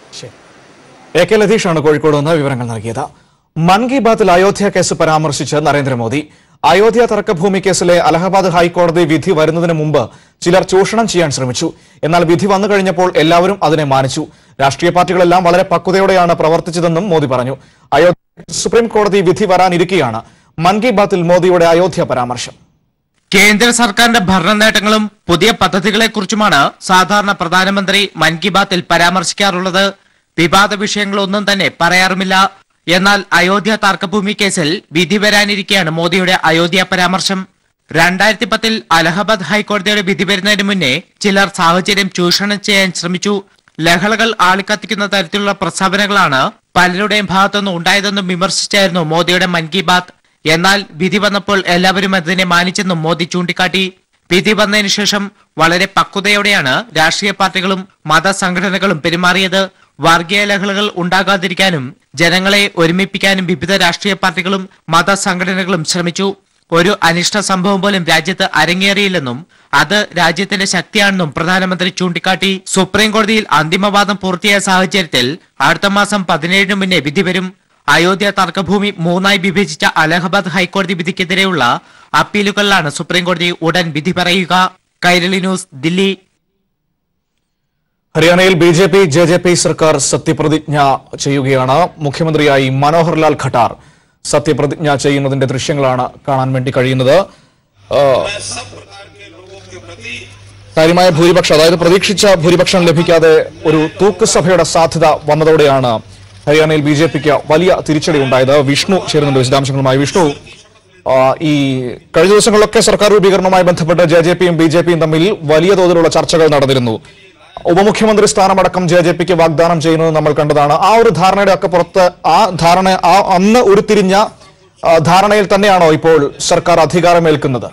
എ കെ ലതീഷാണ് കോഴിക്കോട് നിന്ന് വിവരങ്ങൾ നൽകിയത് മൻ കി ബാത്തിൽ അയോധ്യ കേസ് പരാമർശിച്ച് നരേന്ദ്രമോദി അയോധ്യ തർക്കഭൂമി കേസിലെ അലഹബാദ് ഹൈക്കോടതി വിധി വരുന്നതിന് മുമ്പ് ചിലർ ചൂഷണം ചെയ്യാൻ ശ്രമിച്ചു എന്നാൽ വിധി വന്നു കഴിഞ്ഞപ്പോൾ എല്ലാവരും അതിനെ മാനിച്ചു രാഷ്ട്രീയ പാർട്ടികളെല്ലാം വളരെ പക്വതയോടെയാണ് പ്രവർത്തിച്ചതെന്നും മോദി പറഞ്ഞു അയോധ്യ സുപ്രീം കോടതി വിധി വരാനിരിക്കെയാണ് മൻ കി ബാത്തിൽ മോദിയുടെ അയോധ്യ പരാമർശം കേന്ദ്ര സർക്കാരിന്റെ ഭരണ നേട്ടങ്ങളും പുതിയ പദ്ധതികളെക്കുറിച്ചുമാണ് സാധാരണ പ്രധാനമന്ത്രി മൻ കി ബാത്തിൽ പരാമർശിക്കാറുള്ളത് വിവാദ വിഷയങ്ങളൊന്നും തന്നെ പറയാറുമില്ല എന്നാൽ അയോധ്യ തർക്കഭൂമി കേസിൽ വിധി വരാനിരിക്കെയാണ് മോദിയുടെ അയോധ്യ പരാമർശം രണ്ടായിരത്തി പത്തിൽ അലഹബാദ് ഹൈക്കോടതിയുടെ വിധി വരുന്നതിന് മുന്നേ ചിലർ സാഹചര്യം ചൂഷണം ചെയ്യാൻ ശ്രമിച്ചു ലഹളകൾ ആളിക്കത്തിക്കുന്ന തരത്തിലുള്ള പ്രസ്താവനകളാണ് പലരുടെയും ഭാഗത്തുനിന്ന് ഉണ്ടായതെന്നും വിമർശിച്ചായിരുന്നു മോദിയുടെ മൻ കി ബാത്ത് എന്നാൽ വിധി വന്നപ്പോൾ എല്ലാവരും അതിനെ മാനിച്ചെന്നും മോദി ചൂണ്ടിക്കാട്ടി വിധി വന്നതിന് ശേഷം വളരെ പക്വതയോടെയാണ് രാഷ്ട്രീയ പാർട്ടികളും മതസംഘടനകളും പെരുമാറിയത് വർഗീയ ലഹളകൾ ഉണ്ടാകാതിരിക്കാനും ജനങ്ങളെ ഒരുമിപ്പിക്കാനും വിവിധ രാഷ്ട്രീയ പാർട്ടികളും മതസംഘടനകളും ശ്രമിച്ചു ഒരു അനിഷ്ട സംഭവം പോലും രാജ്യത്ത് അരങ്ങേറിയില്ലെന്നും അത് രാജ്യത്തിന്റെ ശക്തിയാണെന്നും പ്രധാനമന്ത്രി ചൂണ്ടിക്കാട്ടി സുപ്രീം കോടതിയിൽ അന്തിമവാദം പൂർത്തിയായ സാഹചര്യത്തിൽ അടുത്ത മാസം പതിനേഴിന് മുന്നേ വിധി വരും അയോധ്യ തർക്കഭൂമി മൂന്നായി വിഭജിച്ച അലഹബാദ് ഹൈക്കോടതി വിധിക്കെതിരെയുള്ള അപ്പീലുകളിലാണ് സുപ്രീം കോടതി ഉടൻ വിധി പറയുക കൈരളി ന്യൂസ് ദില്ലി ഹരിയാനയിൽ B J P J J P സർക്കാർ സത്യപ്രതിജ്ഞ ചെയ്യുകയാണ് മുഖ്യമന്ത്രിയായി മനോഹർ ലാൽ ഖട്ടാർ സത്യപ്രതിജ്ഞ ചെയ്യുന്നതിന്റെ ദൃശ്യങ്ങളാണ് കാണാൻ വേണ്ടി കഴിയുന്നത് ആ, കാര്യമായ ഭൂരിപക്ഷം അതായത് പ്രതീക്ഷിച്ച ഭൂരിപക്ഷം ലഭിക്കാതെ ഒരു തൂക്കുസഭയുടെ സാധ്യത വന്നതോടെയാണ് ഹരിയാനയിൽ ബി ജെ പിക്ക് വലിയ തിരിച്ചടി ഉണ്ടായത് വിഷ്ണു ചേരുന്നുണ്ട് വിശദാംശങ്ങളുമായി വിഷ്ണു ആ, ഈ കഴിഞ്ഞ ദിവസങ്ങളിലൊക്കെ സർക്കാർ രൂപീകരണവുമായി ബന്ധപ്പെട്ട് ജെ ജെ പിയും ബി ജെ പിയും തമ്മിൽ വലിയ തോതിലുള്ള ചർച്ചകൾ നടന്നിരുന്നു ഉപമുഖ്യമന്ത്രി സ്ഥാനമടക്കം ജെ ജെ പിക്ക് വാഗ്ദാനം ചെയ്യുന്നത് നമ്മൾ കണ്ടതാണ് ആ ഒരു ധാരണയുടെ ഒക്കെ പുറത്ത് ആ ധാരണ ആ അന്ന് ഉരുത്തിരിഞ്ഞ ആ, ധാരണയിൽ തന്നെയാണോ ഇപ്പോൾ സർക്കാർ അധികാരമേൽക്കുന്നത്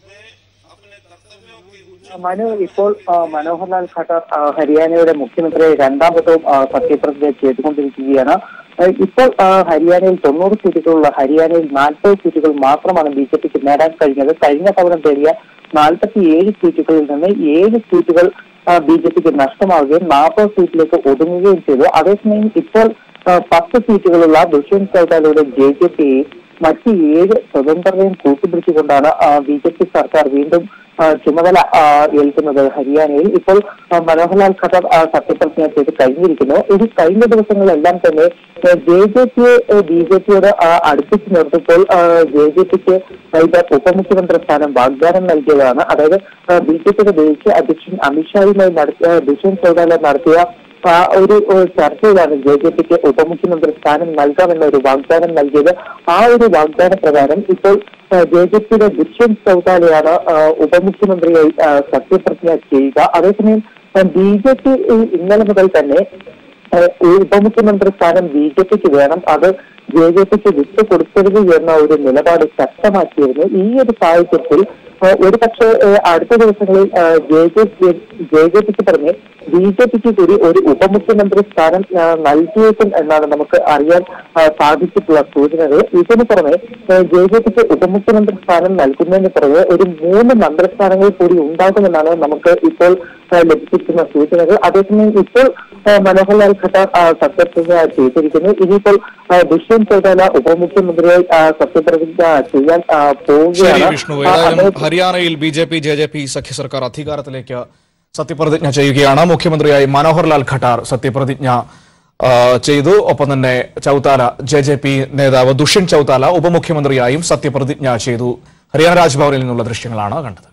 മനു ഇപ്പോൾ ആ, മനോഹർലാൽ ഖട്ടർ ആ, ഹരിയാനയുടെ മുഖ്യമന്ത്രി രണ്ടാമതും ആ, സത്യപ്രതിജ്ഞ ചെയ്തുകൊണ്ടിരിക്കുകയാണ് ആ, ഇപ്പോൾ ആ, ഹരിയാനയിൽ തൊണ്ണൂറ് സീറ്റുകളുള്ള ഹരിയാനയിൽ നാൽപ്പത് സീറ്റുകൾ മാത്രമാണ് ബി ജെ പിക്ക് നേടാൻ കഴിഞ്ഞത് കഴിഞ്ഞ തവണ നേടിയ നാൽപ്പത്തി ഏഴ് സീറ്റുകളിൽ നിന്ന് ഏഴ് സീറ്റുകൾ ബി ജെ പിക്ക് നഷ്ടമാവുകയും നാൽപ്പത് സീറ്റിലേക്ക് ഒതുങ്ങുകയും ചെയ്തു അതേസമയം ഇപ്പോൾ ആ, പത്ത് സീറ്റുകളുള്ള ദുഷ്യന്ത് ചൌട്ടാലയുടെ ജെ ജെ പി മറ്റ് ഏഴ് സ്വതന്ത്രരെയും കൂട്ടുപിടിച്ചുകൊണ്ടാണ് ബി ജെ പി സർക്കാർ വീണ്ടും ആ, ചുമതല ആ, ഏൽക്കുന്നത് ഹരിയാനയിൽ ഇപ്പോൾ ആ, മനോഹർലാൽ ഖട്ടർ ആ, സത്യപ്രതിജ്ഞ ചെയ്ത് കഴിഞ്ഞിരിക്കുന്നു ഇത് കഴിഞ്ഞ ദിവസങ്ങളിലെല്ലാം തന്നെ ജെ ജെ പിയെ ബി ജെ പിയോട് അടുപ്പിച്ച് നിർത്തിയപ്പോൾ ജെ ജെ പിക്ക് ഇത് ഉപമുഖ്യമന്ത്രി സ്ഥാനം വാഗ്ദാനം നൽകിയതാണ് അതായത് ബി ജെ പിയുടെ ദേശീയ അധ്യക്ഷൻ അമിത്ഷായുമായി നടത്തിയ ദുഷ്യന്ത് ചൌട്ടാല നടത്തിയ ആ ഒരു ഏഹ്, ചർച്ചയിലാണ് ജെ ജെ പിക്ക് ഉപമുഖ്യമന്ത്രി സ്ഥാനം നൽകാമെന്ന ഒരു വാഗ്ദാനം നൽകിയത് ആ ഒരു വാഗ്ദാന പ്രകാരം ഇപ്പോൾ ജെ ജെ പിയുടെ ദുഷ്യന്ത് ചൌട്ടാലയാണ് ആ, ഉപമുഖ്യമന്ത്രിയായി ആ, സത്യപ്രതിജ്ഞ ചെയ്യുക അതേസമയം ബി ജെ പി ഇന്നലെ മുതൽ തന്നെ ഏഹ്, ഈ ഉപമുഖ്യമന്ത്രി സ്ഥാനം ബി ജെ പിക്ക് വേണം അത് ജെ ജെ പിക്ക് വിട്ടു കൊടുക്കരുത് എന്ന ഒരു നിലപാട് ശക്തമാക്കിയിരുന്നു ഈ ഒരു സാഹചര്യത്തിൽ ഏഹ്, ഒരു പക്ഷേ ഏഹ്, അടുത്ത ദിവസങ്ങളിൽ ഏഹ്, ജെ ജെ ജെ ജെ പിക്ക് പുറമെ ബി ജെ പിക്ക് കൂടി ഒരു ഉപമുഖ്യമന്ത്രി സ്ഥാനം ഏഹ്, നൽകിയേക്കും എന്നാണ് നമുക്ക് അറിയാൻ ഏഹ്, സാധിച്ചിട്ടുള്ള സൂചനകൾ ഇതിനു പുറമെ ഏഹ്, ജെ ജെ പിക്ക് ഉപമുഖ്യമന്ത്രി സ്ഥാനം നൽകുന്നതിന് പുറമെ ഒരു മൂന്ന് മന്ത്രിസ്ഥാനങ്ങൾ കൂടി ഉണ്ടാകുമെന്നാണ് നമുക്ക് ഇപ്പോൾ ഏഹ്, ലഭിച്ചിരിക്കുന്ന സൂചനകൾ അതേസമയം ഇപ്പോൾ ഏഹ്, മനോഹർലാൽ ഖട്ടാർ ആ, സത്യപ്രതിജ്ഞ ചെയ്തിരിക്കുന്നു ഇനിയിപ്പോൾ ആ, ദുഷ്യന്ത് ചൌട്ടാല ഉപമുഖ്യമന്ത്രിയായി ആ, സത്യപ്രതിജ്ഞ ചെയ്യാൻ ആ, ശരി പോവുകയാണ് വിഷ്ണു ആ, ഏതായാലും അദ്ദേഹം- ഹരിയാനയിൽ B J P J J P സഖ്യ സർക്കാർ അധികാരത്തിലേക്ക് സത്യപ്രതിജ്ഞ ചെയ്യുകയാണ് മുഖ്യമന്ത്രിയായി മനോഹർലാൽ ഖട്ടാർ സത്യപ്രതിജ്ഞ ആ, ചെയ്തു ഒപ്പം തന്നെ ചൌത്താല ജെ ജെ പി നേതാവ് ദുഷ്യന്ത് ചൌത്താല ഉപമുഖ്യമന്ത്രിയായും സത്യപ്രതിജ്ഞ ചെയ്തു ഹരിയാന രാജ്ഭവനിൽ നിന്നുള്ള ദൃശ്യങ്ങളാണ് കണ്ടത്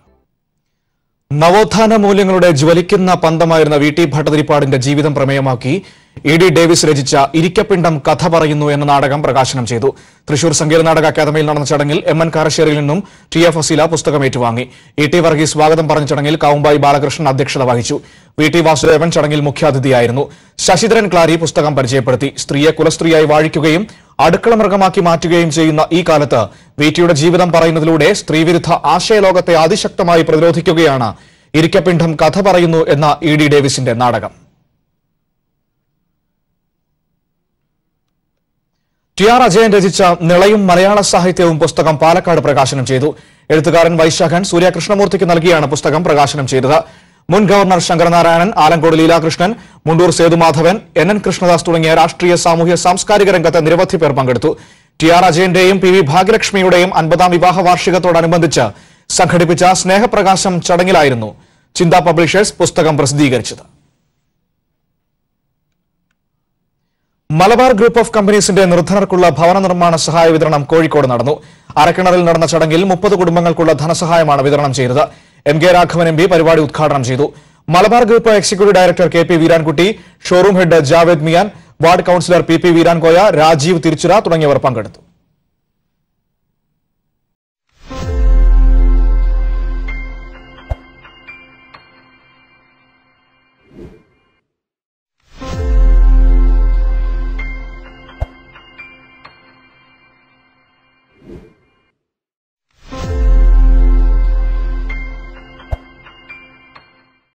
നവോത്ഥാന മൂല്യങ്ങളുടെ ജ്വലിക്കുന്ന പന്തമായിരുന്ന വി ടി ഭട്ടതിരിപ്പാടിന്റെ ജീവിതം പ്രമേയമാക്കി ഇ ഡി ഡേവിസ് രചിച്ച ഇരിക്കപ്പിണ്ടം കഥ പറയുന്നു എന്ന നാടകം പ്രകാശനം ചെയ്തു തൃശൂർ സംഗീത നാടക അക്കാദമിയിൽ നടന്ന ചടങ്ങിൽ എം എൻ കാരശ്ശേരിയിൽ നിന്നും ടി എഫ് അസീല പുസ്തകം ഏറ്റുവാങ്ങി ഇ ടി വർഗീസ് സ്വാഗതം പറഞ്ഞ ചടങ്ങിൽ കാവുമ്പായി ബാലകൃഷ്ണൻ അധ്യക്ഷത വഹിച്ചു വി ടി വാസുദേവൻ ചടങ്ങിൽ മുഖ്യാതിഥിയായിരുന്നു ശശിധരൻ ക്ലാരി പുസ്തകം പരിചയപ്പെടുത്തി സ്ത്രീയെ കുലസ്ത്രീയായി വാഴിക്കുകയും അടുക്കള മൃഗമാക്കി മാറ്റുകയും ചെയ്യുന്ന ഈ കാലത്ത് വി ടിയുടെ ജീവിതം പറയുന്നതിലൂടെ സ്ത്രീവിരുദ്ധ ആശയലോകത്തെ അതിശക്തമായി പ്രതിരോധിക്കുകയാണ് ഇരിക്കപ്പിണ്ഡം കഥ പറയുന്നു എന്ന ഇ ഡി ഡേവിസിന്റെ നാടകം ടി ആർ അജയൻ രചിച്ച നിളയും മലയാള സാഹിത്യവും പുസ്തകം പാലക്കാട് പ്രകാശനം ചെയ്തു എഴുത്തുകാരൻ വൈശാഖൻ സൂര്യ കൃഷ്ണമൂർത്തിക്ക് നൽകിയാണ് പുസ്തകം പ്രകാശനം ചെയ്തത് മുൻ governor Sankaranarayanan Alankode Leelakrishnan Mundoor Sethumadhavan N N Krishnadas തുടങ്ങിയ രാഷ്ട്രീയ സാമൂഹ്യ സാംസ്കാരിക രംഗത്തെ നിരവധി പേർ പങ്കെടുത്തു ടി ആർ അജയന്റെയും പി വി ഭാഗ്യലക്ഷ്മിയുടെയും അൻപതാം വിവാഹ വാർഷികത്തോടനുബന്ധിച്ച് സംഘടിപ്പിച്ച സ്നേഹപ്രകാശം ചടങ്ങിലായിരുന്നു ചിന്ത പബ്ലിഷേഴ്സ് പുസ്തകം പ്രസിദ്ധീകരിച്ചത് മലബാർ ഗ്രൂപ്പ് ഓഫ് കമ്പനീസിന്റെ നിർധനർക്കുള്ള ഭവന നിർമ്മാണ സഹായ വിതരണം കോഴിക്കോട് നടന്നു അരക്കിണറിൽ നടന്ന ചടങ്ങിൽ മുപ്പത് കുടുംബങ്ങൾക്കുള്ള ധനസഹായമാണ് വിതരണം ചെയ്തത് M K Raghavan M P പരിപാടി ഉദ്ഘാടനം ചെയ്തു Malabar group executive director K P Veerankutty showroom head Javed Mian ward councillor P P Veerankoya Rajeev Thiruchira തുടങ്ങിയവർ പങ്കെടുത്തു